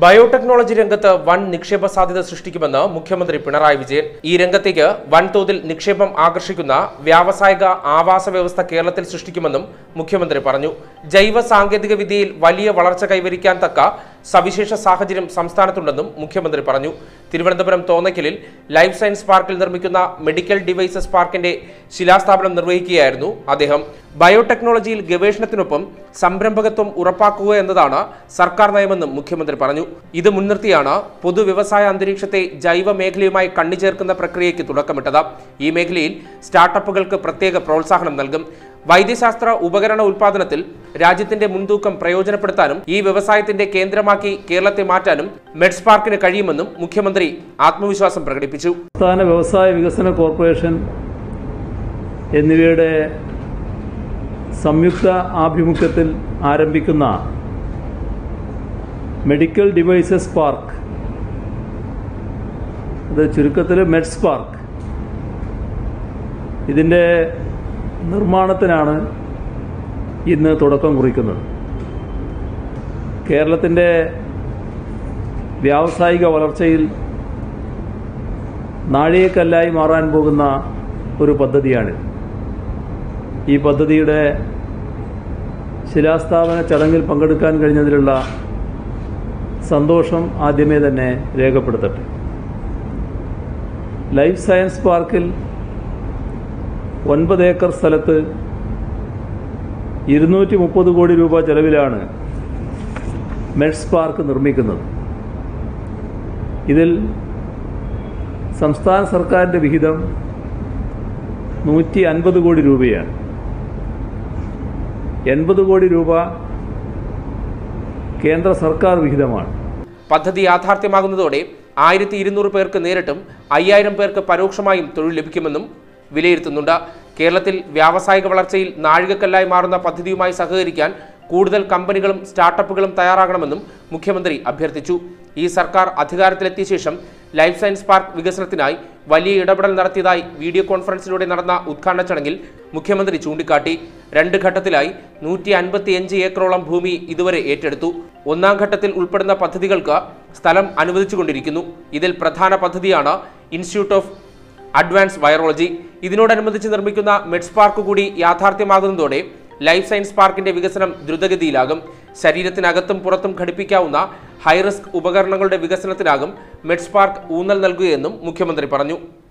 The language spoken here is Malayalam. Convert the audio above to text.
ബയോടെക്നോളജി രംഗത്ത് വൻ നിക്ഷേപ സാധ്യത സൃഷ്ടിക്കുമെന്ന് മുഖ്യമന്ത്രി പിണറായി വിജയൻ ഈ രംഗത്തേക്ക് വൻതോതിൽ നിക്ഷേപം ആകർഷിക്കുന്ന വ്യാവസായിക ആവാസ വ്യവസ്ഥ കേരളത്തിൽ സൃഷ്ടിക്കുമെന്നും മുഖ്യമന്ത്രി പറഞ്ഞു ജൈവ സാങ്കേതിക വിദ്യയിൽ വലിയ വളർച്ച കൈവരിക്കാൻ തക്ക സവിശേഷ സാഹചര്യം സംസ്ഥാനത്തുണ്ടെന്നും മുഖ്യമന്ത്രി പറഞ്ഞു തിരുവനന്തപുരം തോന്നയ്ക്കലിൽ ലൈഫ് സയൻസ് പാർക്കിൽ നിർമ്മിക്കുന്ന മെഡിക്കൽ ഡിവൈസസ് പാർക്കിന്റെ ശിലാസ്ഥാപനം നിർവഹിക്കുകയായിരുന്നു അദ്ദേഹം ബയോടെക്നോളജിയിൽ ഗവേഷണത്തിനൊപ്പം സംരംഭകത്വം ഉറപ്പാക്കുക എന്നതാണ് സർക്കാർ നയമെന്നും മുഖ്യമന്ത്രി പറഞ്ഞു ഇത് മുൻനിർത്തിയാണ് പൊതുവ്യവസായ അന്തരീക്ഷത്തെ ജൈവ മേഖലയുമായി കണ്ണിചേർക്കുന്ന പ്രക്രിയയ്ക്ക് തുടക്കമിട്ടത് ഈ മേഖലയിൽ സ്റ്റാർട്ടപ്പുകൾക്ക് പ്രത്യേക പ്രോത്സാഹനം നൽകും വൈദ്യശാസ്ത്ര ഉപകരണ ഉൽപാദനത്തിൽ രാജ്യത്തിന്റെ മുൻതൂക്കം പ്രയോജനപ്പെടുത്താനും ഈ വ്യവസായത്തിന്റെ കേന്ദ്രമാക്കി കേരളത്തെ മാറ്റാനും മെഡ്സ് പാർക്കിന് കഴിയുമെന്നും മുഖ്യമന്ത്രി ആത്മവിശ്വാസം പ്രകടിപ്പിച്ചു സംസ്ഥാന വ്യവസായ വികസന കോർപ്പറേഷൻ എന്നിവയുടെ സംയുക്ത ആഭിമുഖ്യത്തിൽ ആരംഭിക്കുന്ന മെഡിക്കൽ ഡിവൈസസ് പാർക്ക് അത് ചുരുക്കത്തിൽ മെഡ്സ് പാർക്ക് ഇതിൻ്റെ നിർമ്മാണത്തിനാണ് ഇന്ന് തുടക്കം കുറിക്കുന്നത് കേരളത്തിൻ്റെ വ്യാവസായിക വളർച്ചയിൽ നാഴികക്കല്ലായി മാറാൻ പോകുന്ന ഒരു പദ്ധതിയാണ് ഈ പദ്ധതിയുടെ ശിലാസ്ഥാപന ചടങ്ങിൽ പങ്കെടുക്കാൻ കഴിഞ്ഞതിലുള്ള സന്തോഷം ആദ്യമേ തന്നെ രേഖപ്പെടുത്തട്ടെ ലൈഫ് സയൻസ് പാർക്കിൽ ഒൻപത് ഏക്കർ സ്ഥലത്ത് ഇരുന്നൂറ്റി മുപ്പത് കോടി രൂപ ചെലവിലാണ് മെഡ്സ് പാർക്ക് നിർമ്മിക്കുന്നത് ഇതിൽ സംസ്ഥാന സർക്കാരിൻ്റെ വിഹിതം നൂറ്റി അൻപത് കോടി രൂപയാണ് എൺപത് കോടി രൂപ കേന്ദ്ര സർക്കാർ വിഹിതമാണ് പദ്ധതി യാഥാർത്ഥ്യമാകുന്നതോടെ ആയിരത്തി ഇരുന്നൂറ് പേർക്ക് നേരിട്ടും അയ്യായിരം പേർക്ക് പരോക്ഷമായും തൊഴിൽ ലഭിക്കുമെന്നും വിലയിരുത്തുന്നുണ്ട് കേരളത്തിൽ വ്യാവസായിക വളർച്ചയിൽ നാഴികക്കല്ലായി മാറുന്ന പദ്ധതിയുമായി സഹകരിക്കാൻ കൂടുതൽ കമ്പനികളും സ്റ്റാർട്ടപ്പുകളും തയ്യാറാകണമെന്നും മുഖ്യമന്ത്രി അഭ്യർത്ഥിച്ചു ഈ സർക്കാർ അധികാരത്തിലെത്തിയ ശേഷം ലൈഫ് സയൻസ് പാർക്ക് വികസനത്തിനായി വലിയ ഇടപെടൽ നടത്തിയതായി വീഡിയോ കോൺഫറൻസിലൂടെ നടന്ന ഉദ്ഘാടന ചടങ്ങിൽ മുഖ്യമന്ത്രി ചൂണ്ടിക്കാട്ടി രണ്ട് ഘട്ടത്തിലായി നൂറ്റി അൻപത്തിയഞ്ച് ഏക്കറോളം ഭൂമി ഇതുവരെ ഏറ്റെടുത്തു ഒന്നാം ഘട്ടത്തിൽ ഉൾപ്പെടുന്ന പദ്ധതികൾക്ക് സ്ഥലം അനുവദിച്ചുകൊണ്ടിരിക്കുന്നു ഇതിൽ പ്രധാന പദ്ധതിയാണ് ഇൻസ്റ്റിറ്റ്യൂട്ട് ഓഫ് അഡ്വാൻസ് വൈറോളജി ഇതിനോടനുബന്ധിച്ച് നിർമ്മിക്കുന്ന മെഡ്സ് പാർക്ക് കൂടി യാഥാർത്ഥ്യമാകുന്നതോടെ ലൈഫ് സയൻസ് പാർക്കിന്റെ വികസനം ദ്രുതഗതിയിലാകും ശരീരത്തിനകത്തും പുറത്തും ഘടിപ്പിക്കാവുന്ന ഹൈറിസ്ക് ഉപകരണങ്ങളുടെ വികസനത്തിനാകും മെഡ്സ് പാർക്ക് ഊന്നൽ നൽകുകയെന്നും മുഖ്യമന്ത്രി പറഞ്ഞു